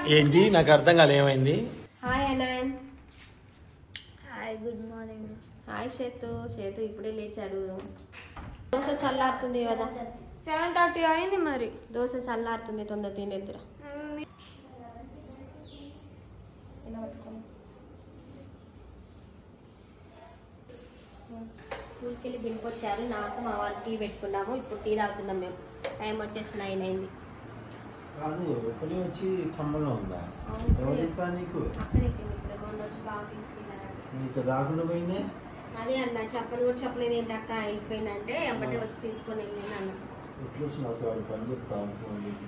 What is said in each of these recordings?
ఏంటి నాకు అర్థం కాలే ఏమైంది hi Anant hi good morning hi Sethu Sethu ఇప్పుడే లేచాడు దోశ చల్లారుతుంది కదా సెవెన్ థర్టీ అయింది మరి దోశ చల్లారుతుంది తొందర తినేద్దురా స్కూల్కి వెళ్ళి దింపొచ్చారు నాకు మా వాళ్ళు టీ పెట్టుకున్నాము ఇప్పుడు టీ తాగుతున్నాం మేము టైం వచ్చేసి నైన్ అయింది కాదు ఎప్పటి వచ్చి ఖమ్మంలో ఉందా అవును. ఎవరు చెప్పారు నీకు అక్కడే ఇప్పుడు మొన్న వచ్చి బాగా తీసుకెళ్ళారు నేను ఇక్కడ రాకుండా పోయిందే అదే అన్న చెప్పలు కూడా చెప్పలేదు ఏంటి అక్క వెళ్ళిపోయిందంటే ఎంబటే వచ్చి తీసుకొని వెళ్ళింది అన్న ఎట్లా వచ్చిన అసలు వాడి పని చెప్తాను ఫోన్ చేసి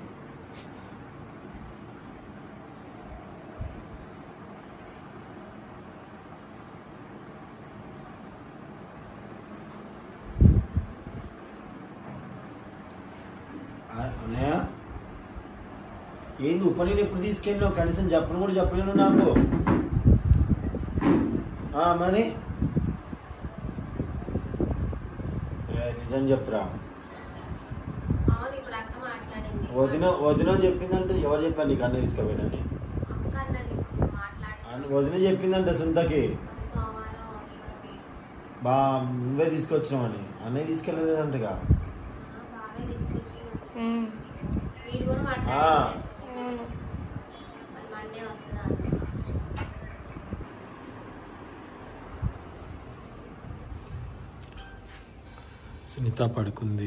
ఆ, అన్నయ్య ఏంది ఉప నేను ఎప్పుడు తీసుకెళ్ళినావు కనీసం చెప్పను కూడా చెప్పలేను నాకు ఆ, మరి ఏ, నిజం చెప్పురా అవును ఇప్పుడు అక్క మాట్లాడింది వదిన వదిన చెప్పిందంటే ఎవరు చెప్పారు నీకు అన్న తీసుకుపోయినని అక్క అన్నది మాట్లాడి అన్న వదిన చెప్పిందంటే సుంతకి మరి సోమవారం వస్తారు. బా నువ్వే తీసుకొచ్చినావని అన్నయ్య తీసుకెళ్ళలేదంటగా ఆ, బాగా తీసుకొచ్చిన వీడు కూడా ఆ. మాట్లాడారు మరి మండే వస్తుందా సునీత పడుకుంది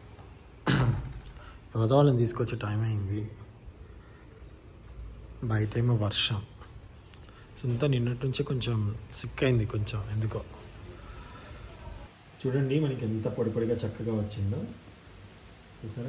యువత వాళ్ళని తీసుకొచ్చే టైం అయింది బయట ఏమో వర్షం సునీత నిన్నటి నుంచే కొంచెం సిక్ అయింది కొంచెం ఎందుకో చూడండి మనకి ఎంత పొడి పొడిగా చక్కగా వచ్చిందో చూసారా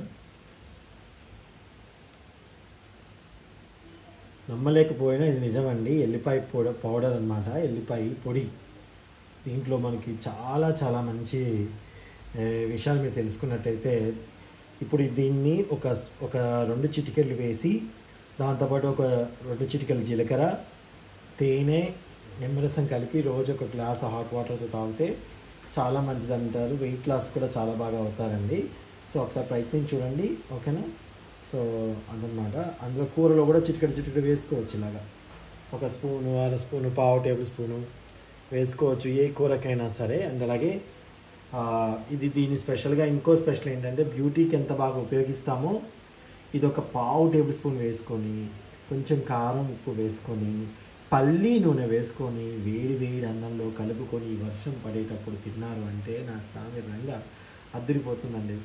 నమ్మలేకపోయినా ఇది నిజమండి ఎల్లిపాయ పొడ పౌడర్ అనమాట ఎల్లిపాయ పొడి దీంట్లో మనకి చాలా చాలా మంచి ఏ, విషయాలు మీరు తెలుసుకున్నట్టయితే ఇప్పుడు దీన్ని ఒక ఒక రెండు చిటికెళ్ళు వేసి దాంతోపాటు ఒక రెండు చిటికెళ్ళు జీలకర్ర తేనె నిమ్మరసం కలిపి రోజు ఒక గ్లాస్ హాట్ వాటర్తో తాగితే చాలా మంచిది అంటారు వెయిట్ లాస్ కూడా చాలా బాగా అవుతారండి సో ఒకసారి ప్రయత్నించి చూడండి ఓకేనా సో అదనమాట అందులో కూరలో కూడా చిటికెడు చిటికెడు వేసుకోవచ్చు ఇలాగా ఒక స్పూను అర స్పూను పావు టేబుల్ స్పూను వేసుకోవచ్చు ఏ కూరకైనా సరే అండ్ అలాగే ఆ, ఇది దీని స్పెషల్గా ఇంకో స్పెషల్ ఏంటంటే బ్యూటీకి ఎంత బాగా ఉపయోగిస్తామో ఇది ఒక పావు టేబుల్ స్పూన్ వేసుకొని కొంచెం కారం ఉప్పు వేసుకొని పల్లి నూనె వేసుకొని వేడి వేడి అన్నంలో కలుపుకొని ఈ వర్షం పడేటప్పుడు తిన్నారు అంటే నా స్వామి రంగా అద్దరిపోతుందండి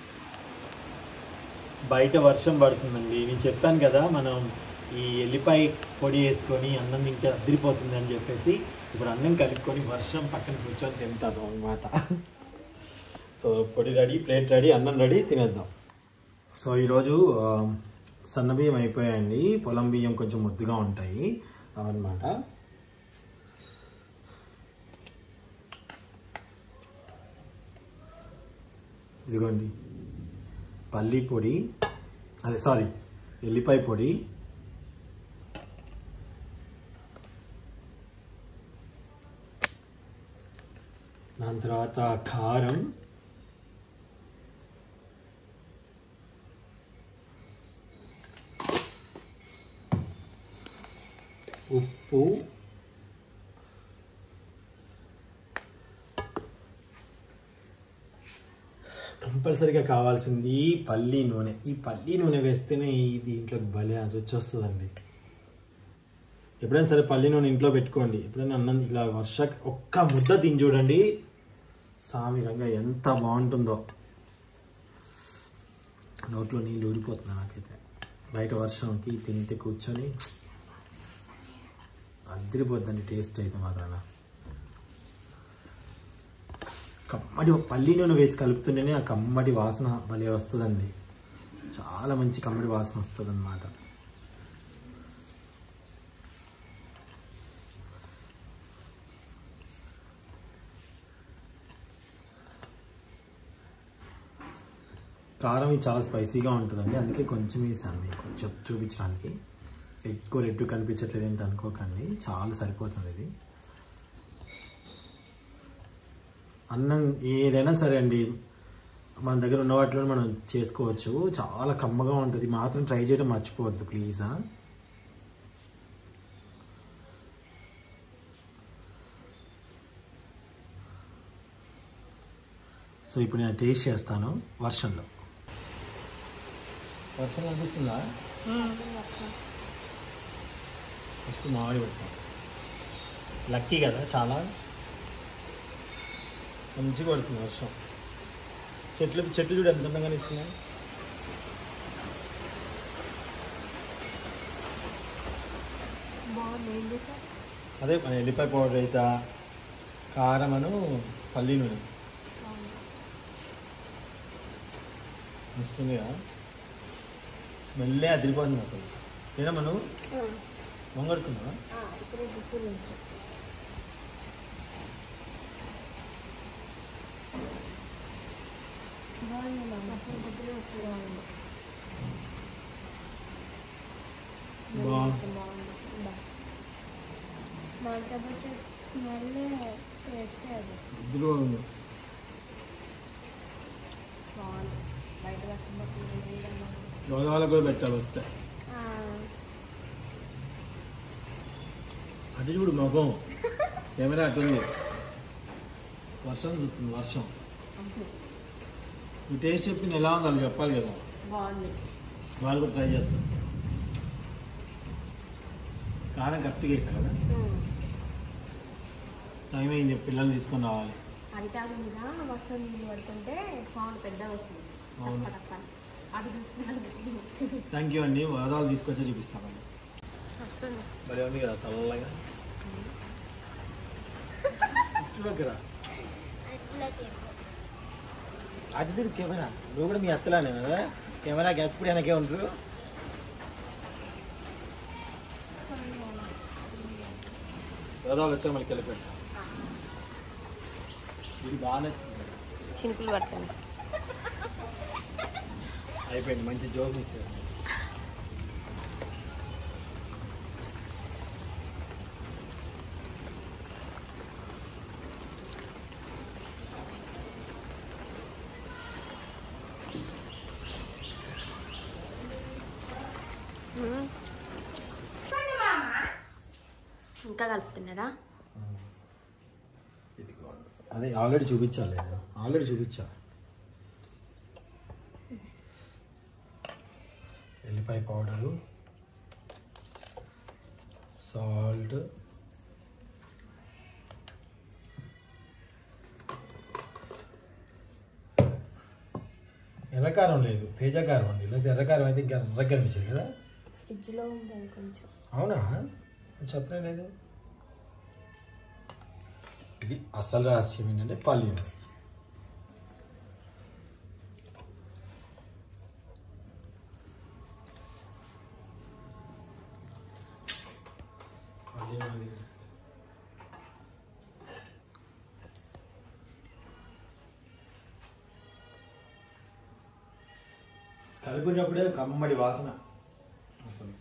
బయట వర్షం పడుతుందండి నేను చెప్పాను కదా మనం ఈ ఎల్లిపాయ పొడి వేసుకొని అన్నం తింటే అద్దరిపోతుంది అని చెప్పేసి ఇప్పుడు అన్నం కలుపుకొని వర్షం పక్కన కూర్చొని తింటాను అనమాట సో పొడి రెడీ ప్లేట్ రెడీ అన్నం రెడీ తినేద్దాం సో ఈరోజు ఆ, సన్న బియ్యం అయిపోయాయండి పొలం బియ్యం కొంచెం ముద్దుగా ఉంటాయి అనమాట ఇదిగోండి పల్లి పొడి అదే సారీ ఎల్లిపాయ పొడి దాని తర్వాత కారం ఉప్పు కంపల్సరీగా కావాల్సింది పల్లి నూనె ఈ పల్లి నూనె వేస్తేనే ఈ దీంట్లో భలే రుచి వస్తుందండి ఎప్పుడైనా సరే పల్లి నూనె ఇంట్లో పెట్టుకోండి ఎప్పుడైనా అన్నం ఇలా వర్ష ఒక్క ముద్ద తిని చూడండి సామి రంగా ఎంత బాగుంటుందో నోట్లో నీళ్ళు ఊరిపోతుంది నాకైతే బయట వర్షంకి తింటే కూర్చొని అదిరిపోద్దండి టేస్ట్ అయితే మాత్రాన కమ్మటి పల్లి నూనె వేసి కలుపుతుంటేనే ఆ కమ్మటి వాసన భలే వస్తుందండి చాలా మంచి కమ్మటి వాసన వస్తుంది అనమాట కారం ఇది చాలా స్పైసీగా ఉంటుందండి అందుకే కొంచెం వేసాను మీకు చెప్ చూపించడానికి ఎక్కువ రెడ్డు కనిపించట్లేదు ఏంటి అనుకోకండి చాలా సరిపోతుంది ఇది అన్నం ఏదైనా సరే అండి మన దగ్గర ఉన్న వాటిలో మనం చేసుకోవచ్చు చాలా కమ్మగా ఉంటుంది మాత్రం ట్రై చేయడం మర్చిపోవద్దు ప్లీజా సో ఇప్పుడు నేను టేస్ట్ చేస్తాను వర్షంలో వర్షం అనిపిస్తుందా ఫస్ట్ మామిడి పెడతాం లక్కీ కదా చాలా మంచిగా పడుతుంది వర్షం చెట్లు చెట్లు చూడు ఎంత అందంగా ఇస్తున్నాయి బాగుంది ఏం చేశారు అదే మన ఎల్లిపాయ పౌడర్ వేసా కారమను పల్లి నూనె వస్తుంది కదా స్మెల్లే అదిరిపోతుంది అసలు తినమా నువ్వు వంగడుతున్నావా ఇప్పుడే గుర్తు నుంచి బాగుంది మా అసలు గుర్తులు వస్తుంది బాగుంది బాగుంది బాగుంది మామిడికాయ స్మెల్ టేస్ట్ అది ఇద్దరు ఉంది బాగుంది బయట వర్షం పడుతుంది వేయడం బాగుంది. గోదావరి కూడా పెట్టాలి వస్తే ఆ, అది చూడు మగం కెమెరా అటుంది వర్షం చూస్తుంది వర్షం ఈ టేస్ట్ చెప్పింది ఎలా ఉందో వాళ్ళు చెప్పాలి కదా బాగుంది వాళ్ళు కూడా ట్రై చేస్తారు కారం కరెక్ట్గా వేసా కదా ఉమ్. టైం అయింది పిల్లల్ని తీసుకొని రావాలి అరిటాకు మీద వర్షం నీళ్ళు పడుతుంటే సౌండ్ పెద్దగా వస్తుంది అవును. టప్ప టప్ప అని. అది చూస్తున్నాను థ్యాంక్ యూ అండి వాదాలు తీసుకొచ్చే చూపిస్తామండి వస్తుంది భలే ఉంది కదా చల్లగా ఇటులోకి రా. అది తిరుగు కెమెరా నువ్వు కూడా మీ అత్తలానే కదా కెమెరాకి ఎప్పుడు వెనకే ఉంటారు గోదావరి వచ్చా మళ్ళీ కలిపి పెడతా ఇది బాగా నచ్చింది చింపులు పడతాను అయిపోయింది మంచి జోక్ మిస్ అయ్యింది. ఇంకా కలుపుతున్నారా అదే ఆల్రెడీ చూపించాలి నేను ఆల్రెడీ చూపించా ఎల్లిపాయ పౌడరు సాల్ట్ ఎర్రకారం లేదు తేజకారం ఉంది లేదా ఎర్రకారం అయితే ఇంకా ఎర్రగా కనిపించేది కదా ఫ్రిడ్జ్లో ఉంది అది కొంచెం అవునా చెప్పనే లేదు ఇది అసలు రహస్యం ఏంటంటే పల్లి నూనె. పల్లి నూనె. కలిపినప్పుడే కమ్మడి వాసన అసలు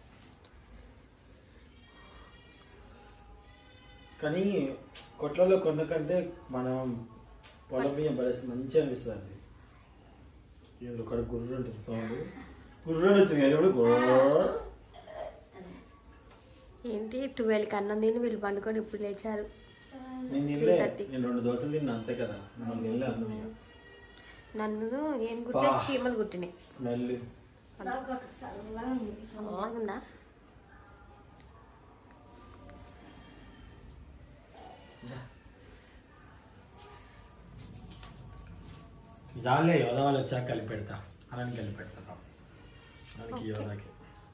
కానీ కొట్లలో కొన్న కంటే మనం పొలం బియ్యం పడేసి మంచిగా అనిపిస్తుంది అండి ఇది ఒక గుర్రు ఉంటుంది సౌండ్ గుర్రు వచ్చింది అది కూడా గుర్రు ఏంటి ట్వెల్వ్కి అన్నం తిని వీళ్ళు పండుకొని ఇప్పుడు లేచారు నేను తినలే 3:30. నేను రెండు దోశలు తిన్నా అంతే కదా మనం తినలే అన్నం నన్ను ఏం గుట్టినాయి బా. చీమలు కుట్టినాయి స్మెల్ చల్లగా ఉందా దానిలే యోధ వాళ్ళు వచ్చాక కలిపి పెడతా అనానికి కలిపి పెడతా అనానికి యోధాకి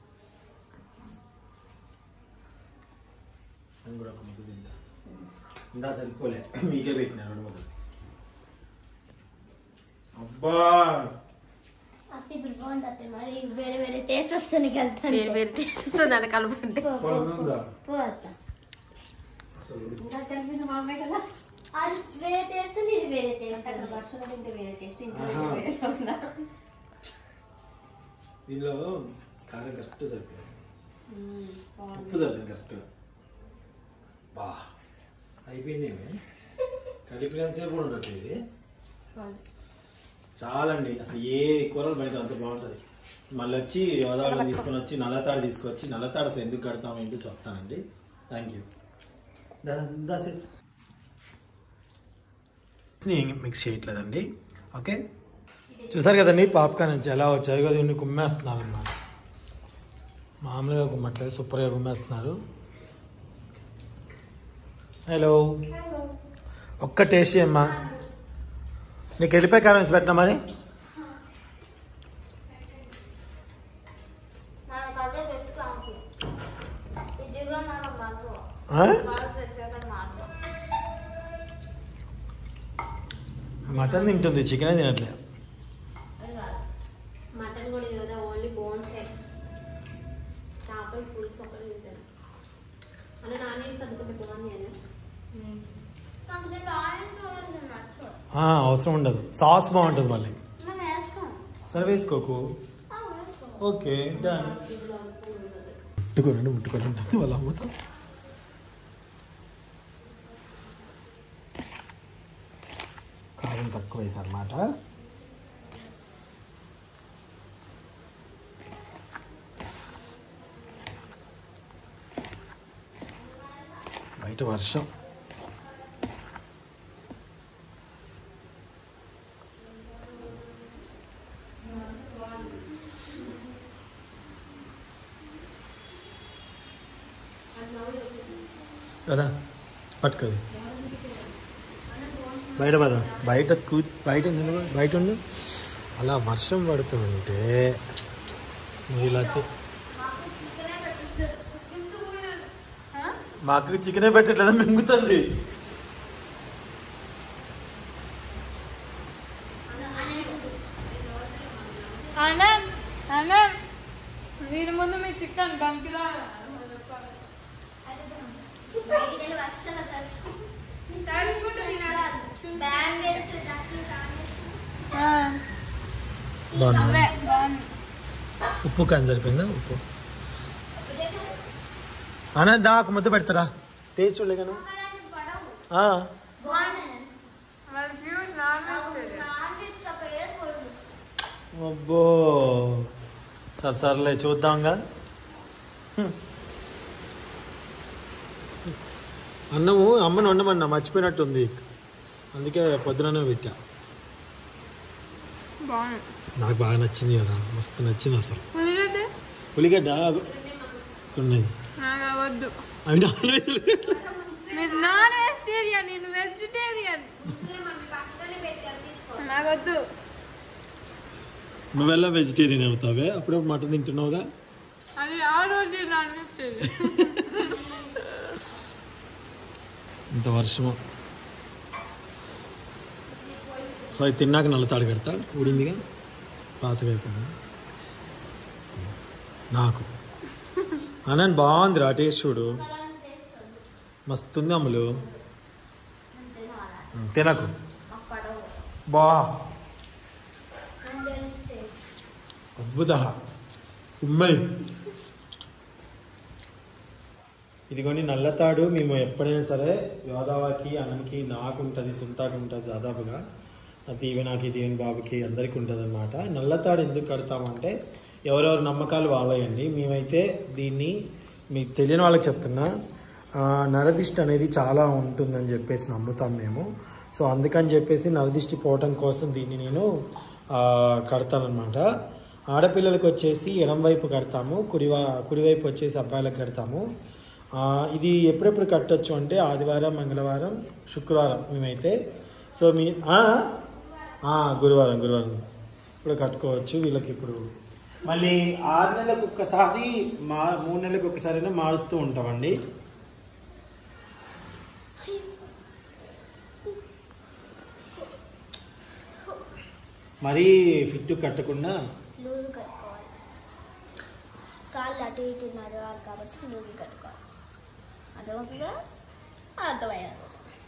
అది కూడా ఒక ముద్దు తింటా ఇందా సరిపోలే మీకే పెట్టిన రెండు ముద్దలు అబ్బా అత్త ఇప్పుడు బాగుంది అత్త మరి వేరే వేరే టేస్ట్ వస్తుంది వెళ్తాను వేరు వేరు టేస్ట్ వస్తుంది అది కలుపుతుంటే పొలముందా? పో అత్త అసలు ఇంకా కలిపింది మా అమ్మాయి కదా అది వేరే టేస్ట్ ఉంది ఇది వేరే టేస్ట్ అక్కడ వర్షంలో తింటే వేరే టేస్ట్ ఇంట్లో ఆహా. తింటే వేరే ఉందా దీనిలో కారం కరెక్ట్ సరిపోయింది మ్మ్, బాగుంది. ఉప్పు సరిపోయింది కరెక్ట్గా బా అయిపోయింది ఏమి కలిపినంతసేపు కూడా ఉండట్లేదు ఇది బాగుంది. చాలండి అసలు ఏ కూరలు బయట అంత బాగుంటుంది మళ్ళీ వచ్చి గోదావరి తీసుకొని వచ్చి నల్లతాడు తీసుకొచ్చి నల్లతాడు అసలు ఎందుకు కడతాం ఏంటో చెప్తానండి థ్యాంక్ యూ మిక్స్ చేయట్లేదండి ఓకే చూసారు కదండి పాప్కార్న్ నుంచి ఎలా వచ్చాయి కదా ఇన్ని కుమ్మేస్తున్నారు అన్నమాట మామూలుగా కుమ్మట్లేదు సూపర్గా కుమ్మేస్తున్నారు హలో ఒక్క టేస్ట్ అమ్మా నీకు వెళ్ళిపోయి కారం వేసి పెట్టినా మరి మనకు అదే పెట్టుకోవాలి ఇదిగా మనం మాకు ఆ? బాగా పెట్టాక మాకు మటన్ తింటుంది చికెనే తినట్లే మటన్ కూడా కదా ఓన్లీ బోన్స్ చేపల పులుసు ఒకటి తింటాను అలా నాన్న చదువుకుంటే బాగుంది అని సంగతి ఆరెంజ్ చూడండి నచ్చు ఆ, అవసరం ఉండదు సాస్ బాగుంటుంది మళ్ళీ మనం వేసుకోం సరే వేసుకోకు ఆ, వేసుకోం ఓకే డన్ ముట్టుకోనండి ముట్టుకొని ఉంటుంది వాళ్ళ అమ్మతో కారం తక్కువ వేసారన్నమాట బయట వర్షం కదా పట్టుకోదు బయట పద బయట కూ బయట నిలబడి బయట ఉండు అలా వర్షం పడుతుంటే నువ్వు ఇలా తి- మా అక్కకి చికెనే పెట్టట్లేదా మింగుతుంది ఆనంద్ ఆనంద్ దీని ముందు మీ చికెన్ బంకిలా బయటికి వెళ్ళి వర్షాలు తడుచుకో. బ్యాంగిల్స్, నక్లీస్ అన్నీ. బాగుంది అవే బాగుంది ఉప్పు కానీ సరిపోయిందా ఉప్పు అన్న దాకు ముద్ద పెడతారా టేస్ట్ చూడలే కానీ ఆ, బాగుంటుంది. మరి pure non vegetarian non veg తప్ప ఏది చూడదు. అబ్బో సరే సర్లే చూద్దాంగా హ్మ్. అన్నము అమ్మని వండమన్నా మర్చిపోయినట్టుంది అందుకే పొద్దుననే పెట్టా బాగుంది నాకు బాగా నచ్చింది కదా మస్తు నచ్చింది అసలు ఉల్లిగడ్డ ఉల్లిగడ్డ ఉన్నాయి నాకు అవద్దు అవి నాన్ వెజ్ ఉల్లిగడ్డ. మీరు నాన్ వెజిటేరియన్ నేను వెజిటేరియన్ నాకు వద్దు నువ్వెలా వెజిటేరియన్ అవుతావే అప్పుడు మటన్ తింటున్నావుగా అది ఆ రోజు నాన్ వెజిటేరియన్ ఇంత వర్షము సో అది తిన్నాక నల్ల తాడు కడతా ఊడిందిగా పాతగా అయిపోయింది నాకు అన్నాను బాగుంది రా టేస్ట్ చూడు మస్తుంది అమ్ములు తినకు బా అద్భుత ఉమ్మై ఇదిగోని నల్లతాడు మేము ఎప్పుడైనా సరే యోదావాకి అన్నంకి నాకు ఉంటుంది సుంతాకి ఉంటుంది దాదాపుగా దీవెనాకి దీవెన్ బాబుకి అందరికీ ఉంటుంది అనమాట నల్లతాడు ఎందుకు కడతామంటే ఎవరెవరి నమ్మకాలు వాళ్ళయండి మేమైతే దీన్ని మీకు తెలియని వాళ్ళకి చెప్తున్నా ఆ, నరదిష్టి అనేది చాలా ఉంటుందని చెప్పేసి నమ్ముతాం మేము సో అందుకని చెప్పేసి నరదిష్టి పోవటం కోసం దీన్ని నేను ఆ, కడతానన్నమాట ఆడపిల్లలకు వచ్చేసి ఎడం వైపు కడతాము కుడివా కుడివైపు వచ్చేసి అబ్బాయిలకు కడతాము ఆ, ఇది ఎప్పుడెప్పుడు కట్టొచ్చు అంటే ఆదివారం మంగళవారం శుక్రవారం మేమైతే సో మీ ఆ? ఆ, గురువారం గురువారం ఇప్పుడు కట్టుకోవచ్చు వీళ్ళకి ఇప్పుడు మళ్ళీ ఆరు నెలలకు ఒక్కసారి మా మూడు నెలలకు ఒక్కసారైనా మారుస్తూ ఉంటామండి మరీ ఫిట్ కట్టకుండా లూజ్ కట్టుకోవాలి కాళ్ళు అటు ఇటు నడవాలి కాబట్టి లూజ్ కట్టుకోవాలి అర్థమవుతుందా అర్థమయ్యారు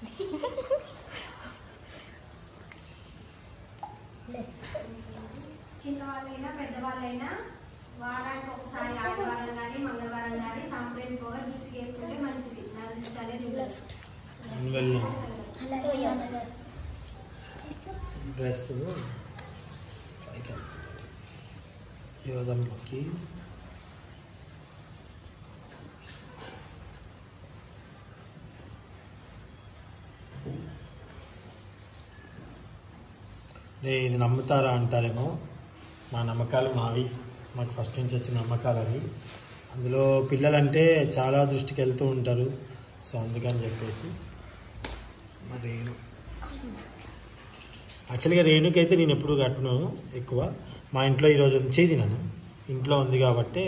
చిన్నవాళ్ళైనా పెద్దవాళ్ళైనా వారానికి ఒకసారి ఆదివారం కానీ మంగళవారం కానీ సాంప్రదాయం పోగా జుట్టు వేసుకుంటే మంచిది నా దృష్టి అనేది ఉండదు. వెళ్ళాం అలాగే డ్రెస్ యోధంలోకి రే ఇది నమ్ముతారా అంటారేమో మా నమ్మకాలు మావి మాకు ఫస్ట్ నుంచి వచ్చిన నమ్మకాలు అవి అందులో పిల్లలంటే చాలా దృష్టికి వెళ్తూ ఉంటారు సో అందుకని చెప్పేసి మరి రేణు యాక్చువల్గా రేణుకి అయితే నేను ఎప్పుడు కట్టను ఎక్కువ మా ఇంట్లో ఈరోజు ఉంచేది నన్ను ఇంట్లో ఉంది కాబట్టి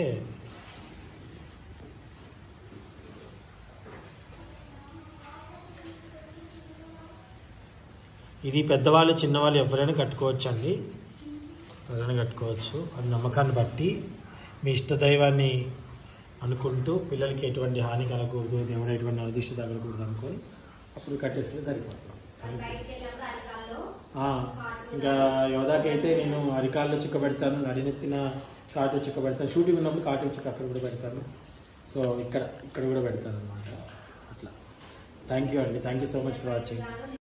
ఇది పెద్దవాళ్ళు చిన్నవాళ్ళు ఎవరైనా కట్టుకోవచ్చు అండి ఎవరైనా కట్టుకోవచ్చు అది నమ్మకాన్ని బట్టి మీ ఇష్ట దైవాన్ని అనుకుంటూ పిల్లలకి ఎటువంటి హాని కలగకూడదు దేవుడు ఎటువంటి అదృష్టి తగలకూడదు అనుకొని అప్పుడు కట్టేసుకుంటే సరిపోతుంది బయటికి వెళ్ళినప్పుడు అరికాల్లో ఆ, ఇంకా యోధాకైతే నేను అరికాల్లో చుక్క పెడతాను నడినెత్తిన కాటు చుక్క పెడతాను షూటింగ్ ఉన్నప్పుడు కాటు చుక్క అక్కడ కూడా పెడతాను సో ఇక్కడ ఇక్కడ కూడా పెడతాను అనమాట అట్లా థ్యాంక్ యూ అండి thank you so much for watching